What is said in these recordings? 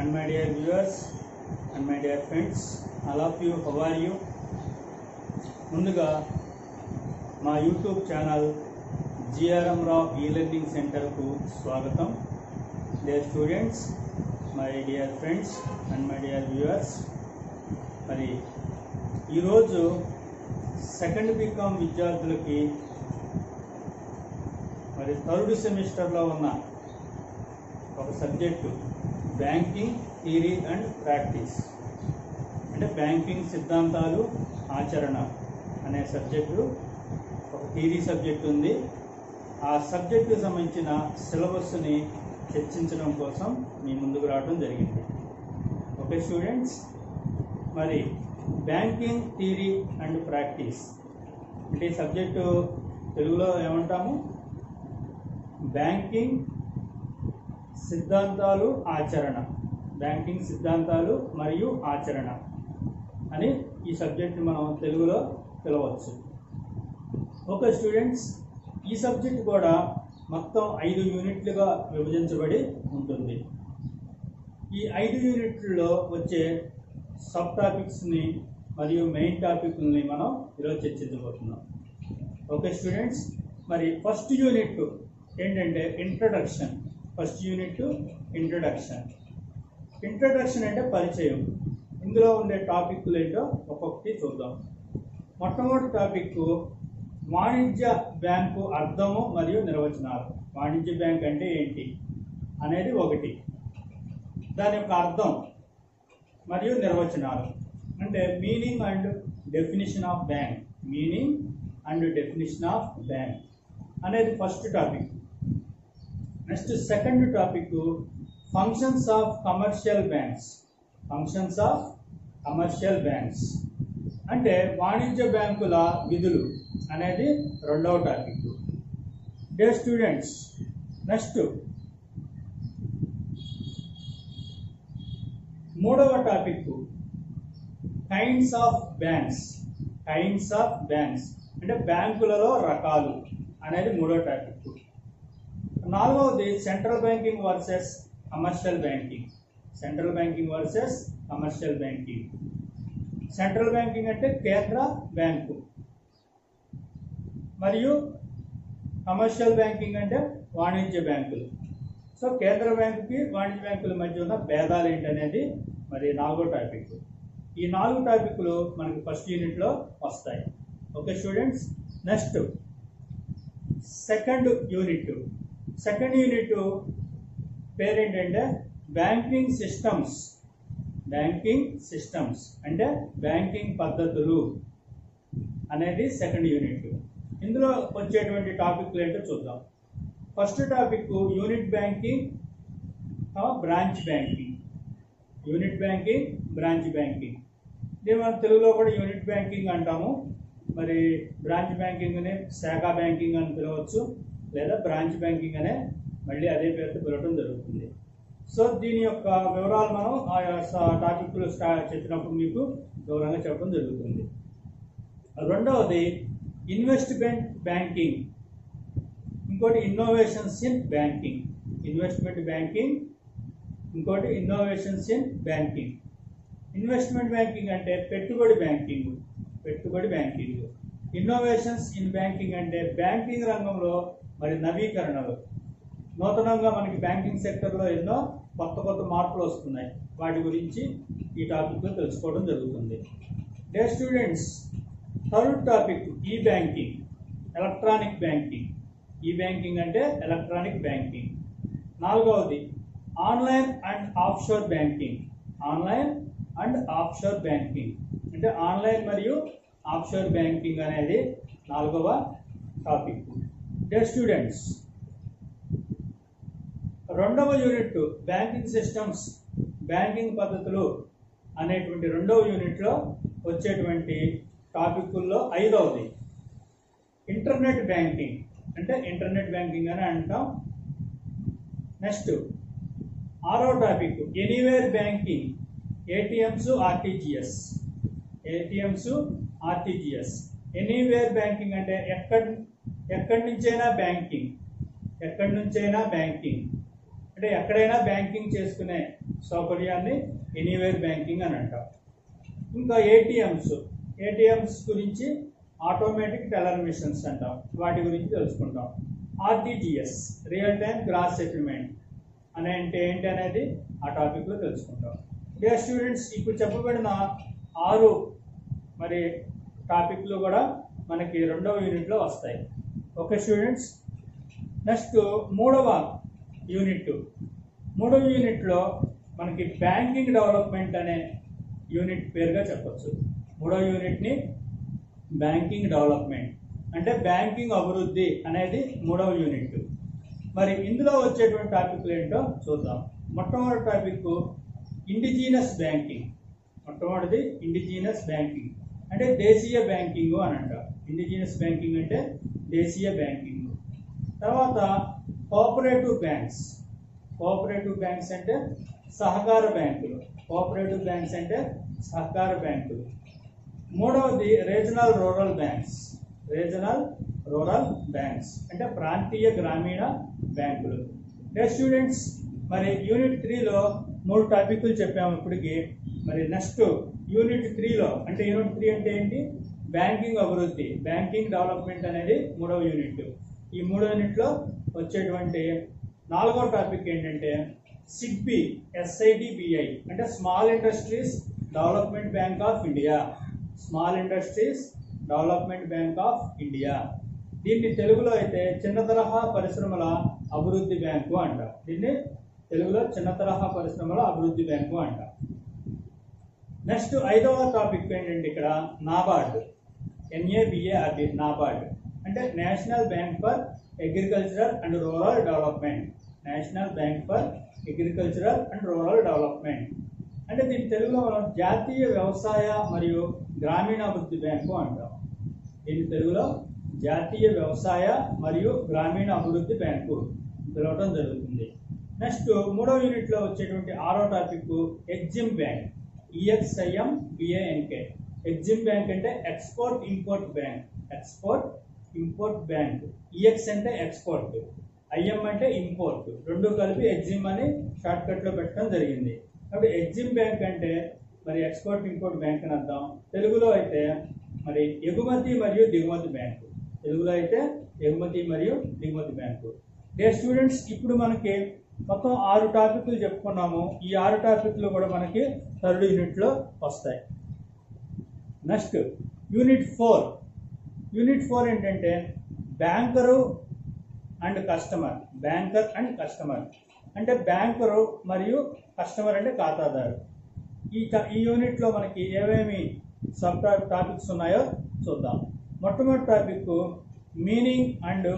and my dear viewers and my dear friends, all of you, how are you? ముందుగా మా YouTube channel GRM Rao ఈ learning సెంటర్కు స్వాగతం dear students my dear friends and my dear viewers మరి ఈరోజు second BCom విద్యార్థులకి మరి third సెమిస్టర్లో ఉన్న ఒక subject banking theory and practice అంటే బ్యాంకింగ్ సిద్ధాంతాలు ఆచరణ అనే సబ్జెక్టు ఒక థియరీ సబ్జెక్ట్ ఉంది ఆ సబ్జెక్టుకి సంబంధించిన సిలబస్ని చర్చించడం కోసం మీ ముందుకు రావడం జరిగింది ఓకే స్టూడెంట్స్ మరి బ్యాంకింగ్ థియరీ అండ్ ప్రాక్టీస్ అంటే ఈ సబ్జెక్టు తెలుగులో ఏమంటాము బ్యాంకింగ్ సిద్ధాంతాలు ఆచరణ బ్యాంకింగ్ సిద్ధాంతాలు మరియు ఆచరణ అని ఈ సబ్జెక్ట్ని మనం తెలుగులో పిలవచ్చు ఓకే స్టూడెంట్స్ ఈ సబ్జెక్ట్ కూడా మొత్తం ఐదు యూనిట్లుగా విభజించబడి ఉంటుంది ఈ ఐదు యూనిట్లలో వచ్చే సబ్ టాపిక్స్ని మరియు మెయిన్ టాపిక్ని మనం ఈరోజు చర్చించబోతున్నాం ఓకే స్టూడెంట్స్ మరి ఫస్ట్ యూనిట్ ఏంటంటే introduction first unit introduction introduction అంటే పరిచయం ఇందులో ఉండే టాపిక్లు ఏంటో ఒక్కొక్కటి చూద్దాం మొట్టమొదటి టాపిక్ వాణిజ్య బ్యాంకు అర్థము మరియు నిర్వచనాలు వాణిజ్య బ్యాంక్ అంటే ఏంటి అనేది ఒకటి దాని యొక్క అర్థం మరియు నిర్వచనాలు అంటే meaning and definition of bank meaning and definition of bank అనేది first topic next second topic functions of commercial banks functions of commercial banks అంటే వాణిజ్య బ్యాంకుల విధులు అనేది రెండవ టాపిక్ డే స్టూడెంట్స్ నెక్స్ట్ మూడవ topic kinds of banks kinds of banks అంటే బ్యాంకులలో రకాలు అనేది మూడో టాపిక్ నాలుగవది central banking versus commercial banking central banking versus commercial banking central banking అంటే కేంద్ర బ్యాంకు మరియు కమర్షియల్ బ్యాంకింగ్ అంటే వాణిజ్య బ్యాంకులు సో కేంద్ర బ్యాంకుకి వాణిజ్య బ్యాంకుల మధ్య ఉన్న భేదాలు ఏంటనేది మరి నాలుగో టాపిక్ ఈ నాలుగు టాపిక్లు మనకి ఫస్ట్ యూనిట్లో వస్తాయి okay students next second unit second unit పేరేంటంటే బ్యాంకింగ్ సిస్టమ్స్ బ్యాంకింగ్ సిస్టమ్స్ అంటే బ్యాంకింగ్ పద్ధతులు అనేది సెకండ్ యూనిట్ ఇందులో వచ్చేటువంటి టాపిక్లు ఏంటో చూద్దాం first topic unit banking branch banking unit banking branch banking దీని మనం తెలుగులో కూడా యూనిట్ బ్యాంకింగ్ అంటాము మరి బ్రాంచ్ బ్యాంకింగ్ అనే శాఖ బ్యాంకింగ్ అని పిలవచ్చు లేదా బ్రాంచ్ బ్యాంకింగ్ అనే మళ్ళీ అదే పేరుతో పిలవడం జరుగుతుంది సో దీని యొక్క వివరాలు మనం ఆ టాపిక్లు స్టా చెప్పినప్పుడు మీకు వివరంగా చెప్పడం జరుగుతుంది రెండవది ఇన్వెస్ట్మెంట్ బ్యాంకింగ్ ఇంకోటి innovations in banking investment banking ఇంకోటి innovations in banking investment banking అంటే పెట్టుబడి బ్యాంకింగ్ పెట్టుబడి బ్యాంకింగ్ ఇన్నోవేషన్స్ ఇన్ బ్యాంకింగ్ అంటే బ్యాంకింగ్ రంగంలో మరి నవీకరణలు నూతనంగా మనకి బ్యాంకింగ్ సెక్టర్లో ఎన్నో కొత్త కొత్త మార్పులు వస్తున్నాయి వాటి గురించి ఈ టాపిక్లో తెలుసుకోవడం జరుగుతుంది the students third topic e banking electronic banking e banking అంటే ఎలక్ట్రానిక్ బ్యాంకింగ్ నాలుగవది online and offshore banking online and offshore banking అంటే ఆన్లైన్ మరియు ఆఫ్షోర్ బ్యాంకింగ్ అనేది నాలుగవ టాపిక్ డే స్టూడెంట్స్ రెండవ యూనిట్ బ్యాంకింగ్ సిస్టమ్స్ బ్యాంకింగ్ పద్ధతులు అనేటువంటి రెండవ యూనిట్లో వచ్చేటువంటి టాపిక్ల్లో ఐదవది ఇంటర్నెట్ బ్యాంకింగ్ అంటే ఇంటర్నెట్ బ్యాంకింగ్ అని అంటాం నెక్స్ట్ ఆరో topic anywhere banking ATMs RTGS ATMs RTGS anywhere banking అంటే ఎక్కడి ఎక్కడి నుంచైనా బ్యాంకింగ్ ఎక్కడి నుంచైనా బ్యాంకింగ్ అంటే ఎక్కడైనా బ్యాంకింగ్ చేసుకునే సౌకర్యాన్ని ఎనీవేర్ బ్యాంకింగ్ అని అంటాం ఇంకా ఏటీఎంస్ ఏటీఎంస్ గురించి ఆటోమేటిక్ టెలర్ మిషన్స్ అంటాం వాటి గురించి తెలుసుకుంటాం RTGS real time gross settlement అనే అంటే ఏంటి అనేది ఆ టాపిక్లో తెలుసుకుంటాం డియర్ స్టూడెంట్స్ ఇప్పుడు చెప్పబడిన ఆరు మరి టాపిక్లు కూడా మనకి రెండవ యూనిట్లో వస్తాయి ఓకే స్టూడెంట్స్ నెక్స్ట్ మూడవ యూనిట్ మూడవ యూనిట్లో మనకి బ్యాంకింగ్ డెవలప్మెంట్ అనే యూనిట్ పేరుగా చెప్పొచ్చు మూడవ యూనిట్ని బ్యాంకింగ్ డెవలప్మెంట్ అంటే బ్యాంకింగ్ అభివృద్ధి అనేది మూడవ యూనిట్ మరి ఇందులో వచ్చేటువంటి టాపిక్లు ఏంటో చూద్దాం మొట్టమొదటి టాపిక్ ఇండిజీనస్ బ్యాంకింగ్ మొట్టమొదటిది ఇండిజీనస్ బ్యాంకింగ్ అంటే దేశీయ బ్యాంకింగ్ అని అంటాం ఇండిజీనస్ బ్యాంకింగ్ అంటే దేశీయ బ్యాంకింగ్ తర్వాత కోఆపరేటివ్ బ్యాంక్స్ కోఆపరేటివ్ బ్యాంక్స్ అంటే సహకార బ్యాంకులు కోఆపరేటివ్ బ్యాంక్స్ అంటే సహకార బ్యాంకులు మూడవది regional rural banks regional rural banks అంటే ప్రాంతీయ గ్రామీణ బ్యాంకులు ఏ స్టూడెంట్స్ మరి యూనిట్ త్రీలో మూడు టాపిక్లు చెప్పాము ఇప్పటికి మరి నెక్స్ట్ యూనిట్ త్రీలో అంటే యూనిట్ త్రీ అంటే ఏంటి బ్యాంకింగ్ అభివృద్ధి బ్యాంకింగ్ డెవలప్మెంట్ అనేది మూడవ యూనిట్ ఈ మూడో యూనిట్లో వచ్చేటువంటి నాలుగో టాపిక్ ఏంటంటే సిడ్బి ఎస్ఐడిబిఐ అంటే small industries development bank of India small industries development bank of India దీన్ని తెలుగులో అయితే చిన్న తరహా పరిశ్రమల అభివృద్ధి బ్యాంకు అంటాం దీన్ని తెలుగులో చిన్న తరహా పరిశ్రమల అభివృద్ధి బ్యాంకు అంటాం నెక్స్ట్ ఐదవ టాపిక్ ఏంటంటే ఇక్కడ నాబార్డ్ ఎన్ఏబిఏఆర్డి నాబార్డ్ అంటే national bank for agricultural and rural development national bank for agricultural and rural development అంటే దీని తెలుగులో మనం జాతీయ వ్యవసాయ మరియు గ్రామీణాభివృద్ధి బ్యాంకు అంటాం దీని తెలుగులో జాతీయ వ్యవసాయ మరియు గ్రామీణ అభివృద్ధి బ్యాంకు పిలవడం జరుగుతుంది నెక్స్ట్ మూడవ యూనిట్లో వచ్చేటువంటి ఆరో topic EXIM bank E X I M B A N K EXIM bank అంటే export import bank export import bank E X అంటే ఎక్స్పోర్ట్ ఐఎం అంటే ఇంపోర్ట్ రెండు కలిపి ఎగ్జిమ్ అని షార్ట్ కట్లో పెట్టడం జరిగింది కాబట్టి ఎగ్జిమ్ బ్యాంక్ అంటే మరి ఎక్స్పోర్ట్ ఇంపోర్ట్ బ్యాంక్ అని అర్థం తెలుగులో అయితే మరి ఎగుమతి మరియు దిగుమతి బ్యాంకు తెలుగులో అయితే ఎగుమతి మరియు దిగుమతి బ్యాంకు డే స్టూడెంట్స్ ఇప్పుడు మనకి మొత్తం ఆరు టాపిక్లు చెప్పుకున్నాము ఈ ఆరు టాపిక్లు కూడా మనకి థర్డ్ యూనిట్లో వస్తాయి next unit four unit four ఏంటంటే banker and customer banker and customer అంటే బ్యాంకరు మరియు కస్టమర్ అంటే ఖాతాదారు ఈ ట- ఈ యూనిట్లో మనకి ఏమేమి సబ్ టాపిక్స్ ఉన్నాయో చూద్దాం మొట్టమొదటి topic meaning and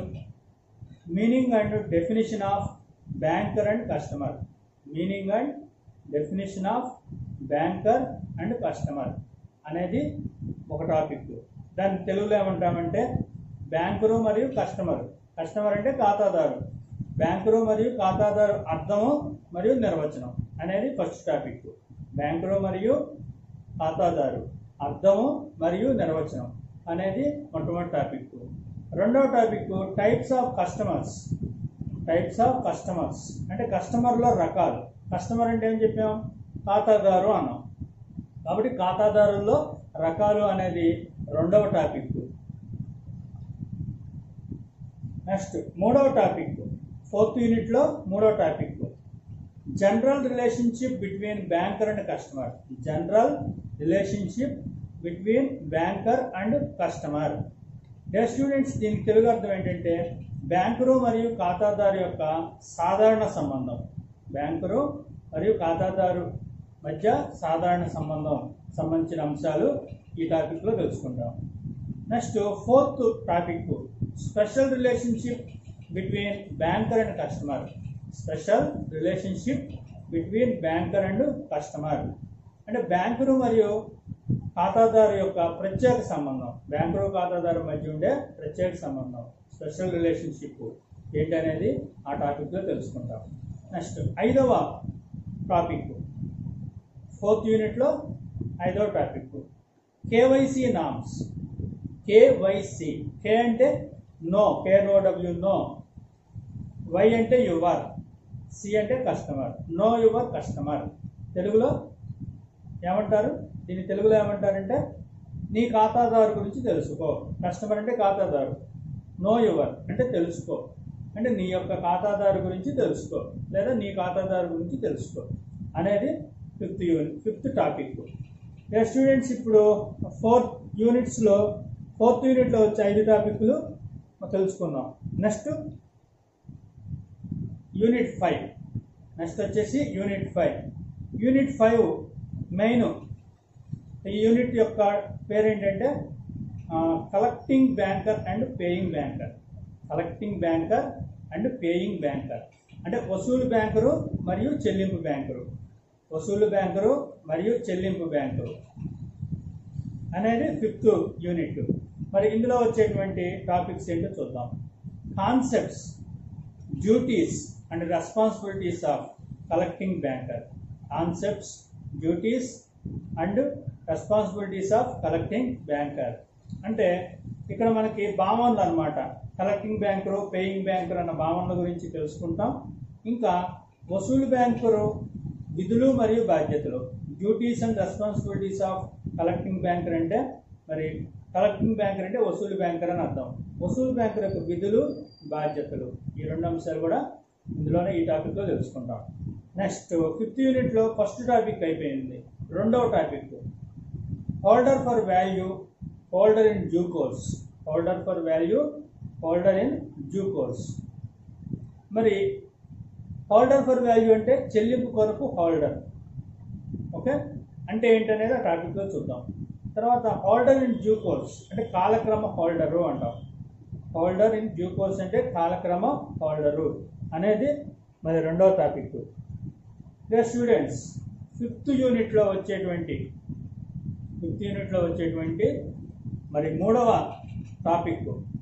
meaning and definition of banker and customer meaning and definition of banker and customer అనేది ఒక టాపిక్ దాన్ని తెలుగులో ఏమంటామంటే బ్యాంకరు మరియు కస్టమర్ కస్టమర్ అంటే ఖాతాదారు బ్యాంకరు మరియు ఖాతాదారు అర్థము మరియు నిర్వచనం అనేది ఫస్ట్ టాపిక్ బ్యాంకరు మరియు ఖాతాదారు అర్థము మరియు నిర్వచనం అనేది మొట్టమొదటి టాపిక్ రెండవ topic types of customers types of customers అంటే కస్టమర్లో రకాలు కస్టమర్ అంటే ఏం చెప్పాం ఖాతాదారు అన్నాం కాబట్టి ఖాతాదారుల్లో రకాలు అనేది రెండవ టాపిక్ నెక్స్ట్ మూడవ టాపిక్ ఫోర్త్ యూనిట్లో మూడవ టాపిక్ general relationship between banker and customer general relationship between banker and customer the students దీనికి తెలుగు అర్థం ఏంటంటే బ్యాంకరు మరియు ఖాతాదారు యొక్క సాధారణ సంబంధం బ్యాంకరు మరియు ఖాతాదారు మధ్య సాధారణ సంబంధం సంబంధించిన అంశాలు ఈ టాపిక్లో తెలుసుకుంటాం next fourth topic special relationship between banker and customer special relationship between banker and customer అంటే బ్యాంకరు మరియు ఖాతాదారు యొక్క ప్రత్యేక సంబంధం బ్యాంకరు ఖాతాదారు మధ్య ఉండే ప్రత్యేక సంబంధం స్పెషల్ రిలేషన్షిప్ ఏంటనేది ఆ టాపిక్లో తెలుసుకుంటాం నెక్స్ట్ ఐదవ టాపిక్ ఫోర్త్ యూనిట్లో ఐదవ topic KYC norms KYC K అంటే know K know W know Y అంటే యువర్ సి అంటే కస్టమర్ నో యువర్ కస్టమర్ తెలుగులో ఏమంటారు దీన్ని తెలుగులో ఏమంటారంటే నీ ఖాతాదారు గురించి తెలుసుకో కస్టమర్ అంటే ఖాతాదారు నో యువర్ అంటే తెలుసుకో అంటే నీ యొక్క ఖాతాదారు గురించి తెలుసుకో లేదా నీ ఖాతాదారు గురించి తెలుసుకో అనేది fifth unit fifth topic students ఇప్పుడు ఫోర్త్ యూనిట్స్లో ఫోర్త్ యూనిట్లో వచ్చే ఐదు టాపిక్లు తెలుసుకుందాం నెక్స్ట్ యూనిట్ ఫైవ్ నెక్స్ట్ వచ్చేసి unit five unit five main ఈ యూనిట్ యొక్క పేరు ఏంటంటే collecting banker and paying banker collecting banker and paying banker అంటే వసూలు బ్యాంకరు మరియు చెల్లింపు బ్యాంకరు వసూలు బ్యాంకరు మరియు చెల్లింపు బ్యాంకరు అనేది ఫిఫ్త్ యూనిట్ మరి ఇందులో వచ్చేటువంటి టాపిక్స్ ఏంటో చూద్దాం concepts duties and responsibilities of collecting banker concepts duties and responsibilities of collecting banker అంటే ఇక్కడ మనకి భావనలు అనమాట కలెక్టింగ్ బ్యాంకరు పేయింగ్ బ్యాంకర్ అన్న భావనల గురించి తెలుసుకుంటాం ఇంకా వసూలు బ్యాంకరు విధులు మరియు బాధ్యతలు duties and responsibilities of collecting banker అంటే మరి కలెక్టింగ్ బ్యాంకర్ అంటే వసూలు బ్యాంకర్ అని అర్థం వసూలు బ్యాంకర్ యొక్క విధులు బాధ్యతలు ఈ రెండు అంశాలు కూడా ఇందులోనే ఈ టాపిక్లో తెలుసుకుంటాం నెక్స్ట్ ఫిఫ్త్ యూనిట్లో ఫస్ట్ టాపిక్ అయిపోయింది రెండవ topic holder for value holder in due course holder for value holder in due course మరి హోల్డర్ ఫర్ వాల్యూ అంటే చెల్లింపు కొరకు హోల్డర్ ఓకే అంటే ఏంటనేది ఆ టాపిక్లో చూద్దాం తర్వాత హోల్డర్ ఇన్ డ్యూ కోర్స్ అంటే కాలక్రమ హోల్డరు అంటాం హోల్డర్ ఇన్ డ్యూ కోర్స్ అంటే కాలక్రమ హోల్డరు అనేది మరి రెండవ టాపిక్ స్టూడెంట్స్ ఫిఫ్త్ యూనిట్లో వచ్చేటువంటి ఫిఫ్త్ యూనిట్లో వచ్చేటువంటి మరి మూడవ topic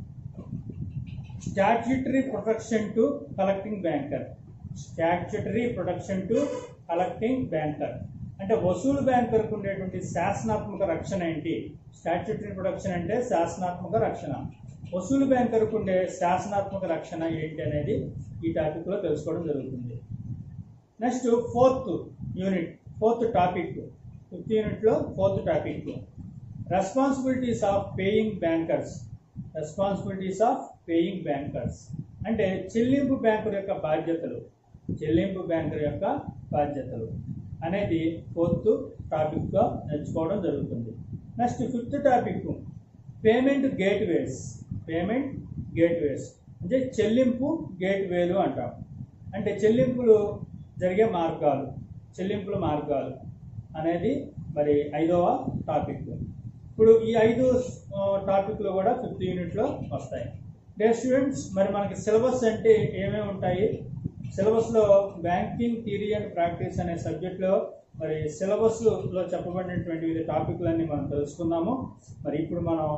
statutory protection to collecting banker statutory protection to collecting banker అంటే వసూలు బ్యాంకర్కు ఉండేటువంటి శాసనాత్మక రక్షణ ఏంటి స్టాట్యూటరీ ప్రొటెక్షన్ అంటే శాసనాత్మక రక్షణ వసూలు బ్యాంకర్కు ఉండే శాసనాత్మక రక్షణ ఏంటి అనేది ఈ టాపిక్లో తెలుసుకోవడం జరుగుతుంది next fourth unit fourth topic fifth యూనిట్లో fourth topic responsibilities of paying bankers responsibilities of paying bankers అంటే చెల్లింపు బ్యాంకర్ యొక్క బాధ్యతలు చెల్లింపు బ్యాంకర్ యొక్క బాధ్యతలు అనేది ఫోర్త్ టాపిక్గా నేర్చుకోవడం జరుగుతుంది next fifth topic payment gateways payment gateways అంటే చెల్లింపు గేట్వేలు అంటాం అంటే చెల్లింపులు జరిగే మార్గాలు చెల్లింపుల మార్గాలు అనేది మరి ఐదవ టాపిక్ ఇప్పుడు ఈ ఐదు ఆ, టాపిక్లు కూడా ఫిఫ్త్ యూనిట్లో వస్తాయి డే స్టూడెంట్స్ మరి మనకి సిలబస్ అంటే ఏమేమి ఉంటాయి సిలబస్లో బ్యాంకింగ్ థియరీ అండ్ ప్రాక్టీస్ అనే సబ్జెక్ట్లో మరి సిలబస్లో చెప్పబడినటువంటి వివిధ టాపిక్లన్నీ మనం తెలుసుకుందాము మరి ఇప్పుడు మనం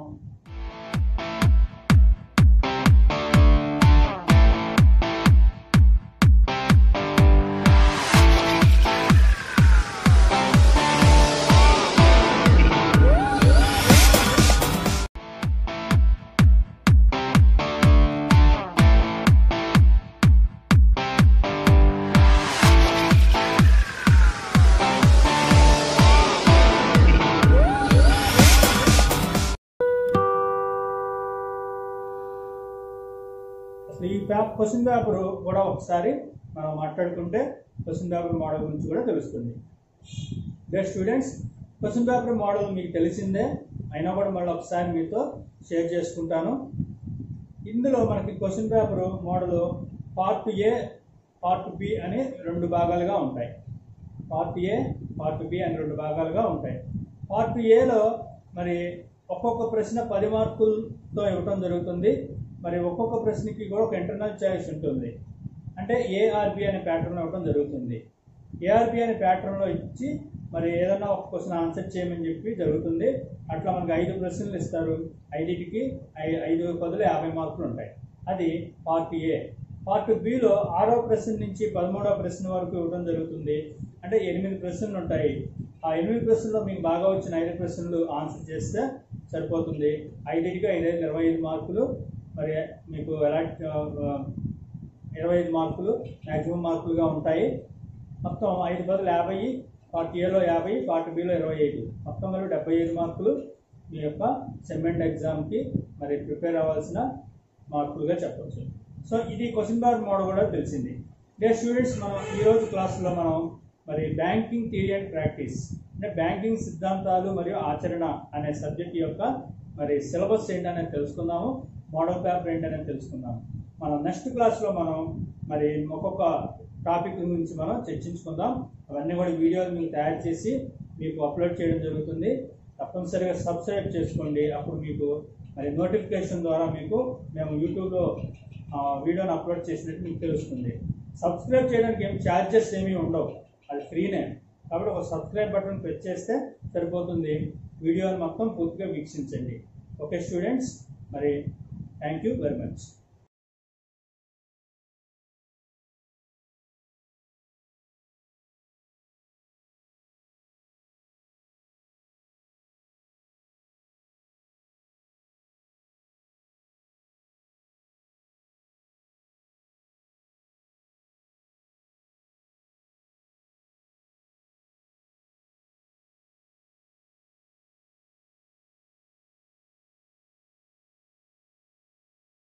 అసలు ఈ పేపర్ క్వశ్చన్ పేపర్ కూడా ఒకసారి మనం మాట్లాడుకుంటే క్వశ్చన్ పేపర్ మోడల్ గురించి కూడా తెలుస్తుంది the students question paper model మీకు తెలిసిందే అయినా కూడా మళ్ళీ ఒకసారి మీతో షేర్ చేసుకుంటాను ఇందులో మనకి question paper model part A part B అని రెండు భాగాలుగా ఉంటాయి పార్ట్ ఏ పార్ట్ బి అని రెండు భాగాలుగా ఉంటాయి పార్ట్ ఏలో మరి ఒక్కొక్క ప్రశ్న పది మార్కులతో ఇవ్వటం జరుగుతుంది మరి ఒక్కొక్క ప్రశ్నకి కూడా ఒక ఇంటర్నల్ చాయిస్ ఉంటుంది అంటే ఏఆర్బి అనే ప్యాటర్న్ ఇవ్వడం జరుగుతుంది ఏఆర్బి అనే ప్యాటర్న్లో ఇచ్చి మరి ఏదైనా ఒక క్వశ్చన్ ఆన్సర్ చేయమని చెప్పి జరుగుతుంది అట్లా మనకి ఐదు ప్రశ్నలు ఇస్తారు ఐదుటికి ఐ- ఐదు పదులు యాభై మార్కులు ఉంటాయి అది పార్ట్ ఏ పార్ట్ బిలో ఆరో ప్రశ్న నుంచి పదమూడవ ప్రశ్న వరకు ఇవ్వడం జరుగుతుంది అంటే ఎనిమిది ప్రశ్నలు ఉంటాయి ఆ ఎనిమిది ప్రశ్నల్లో మీకు బాగా వచ్చిన ఐదు ప్రశ్నలు ఆన్సర్ చేస్తే సరిపోతుంది ఐదుటికి ఐదు ఇరవై ఐదు మార్కులు మరి మీకు ఎలా ఇరవై ఐదు మార్కులు మ్యాక్సిమం మార్కులుగా ఉంటాయి మొత్తం ఐదు బదులు యాభై పార్ట్ ఏలో యాభై పార్ట్ బిలో ఇరవై ఐదు మొత్తం కలిపి డెబ్బై ఐదు మార్కులు మీ యొక్క సెమెంట్ ఎగ్జామ్కి మరి ప్రిపేర్ అవ్వాల్సిన మార్కులుగా చెప్పవచ్చు సో ఇది క్వశ్చన్ పేపర్ మోడల్ కూడా తెలిసింది డే స్టూడెంట్స్ మనం ఈరోజు క్లాసులో మనం మరి బ్యాంకింగ్ థియరీ అండ్ ప్రాక్టీస్ అంటే బ్యాంకింగ్ సిద్ధాంతాలు మరియు ఆచరణ అనే సబ్జెక్ట్ యొక్క మరి సిలబస్ ఏంటనేది తెలుసుకుందాము మోడల్ పేపర్ ఏంటనేది తెలుసుకుందాము మనం నెక్స్ట్ క్లాస్లో మనం మరి ఒక్కొక్క టాపిక్ గురించి మనం చర్చించుకుందాం అవన్నీ కూడా వీడియోలు మీకు తయారు చేసి మీకు అప్లోడ్ చేయడం జరుగుతుంది తప్పనిసరిగా సబ్స్క్రైబ్ చేసుకోండి అప్పుడు మీకు మరి నోటిఫికేషన్ ద్వారా మీకు మేము యూట్యూబ్లో ఆ, వీడియోని అప్లోడ్ చేసినట్టు మీకు తెలుస్తుంది సబ్స్క్రైబ్ చేయడానికి ఏం ఛార్జెస్ ఏమీ ఉండవు అది ఫ్రీనే కాబట్టి ఒక సబ్స్క్రైబ్ బటన్ ప్రెస్ చేస్తే సరిపోతుంది వీడియోని మొత్తం పూర్తిగా వీక్షించండి ఓకే స్టూడెంట్స్ మరి థ్యాంక్ యూ వెరీ మచ్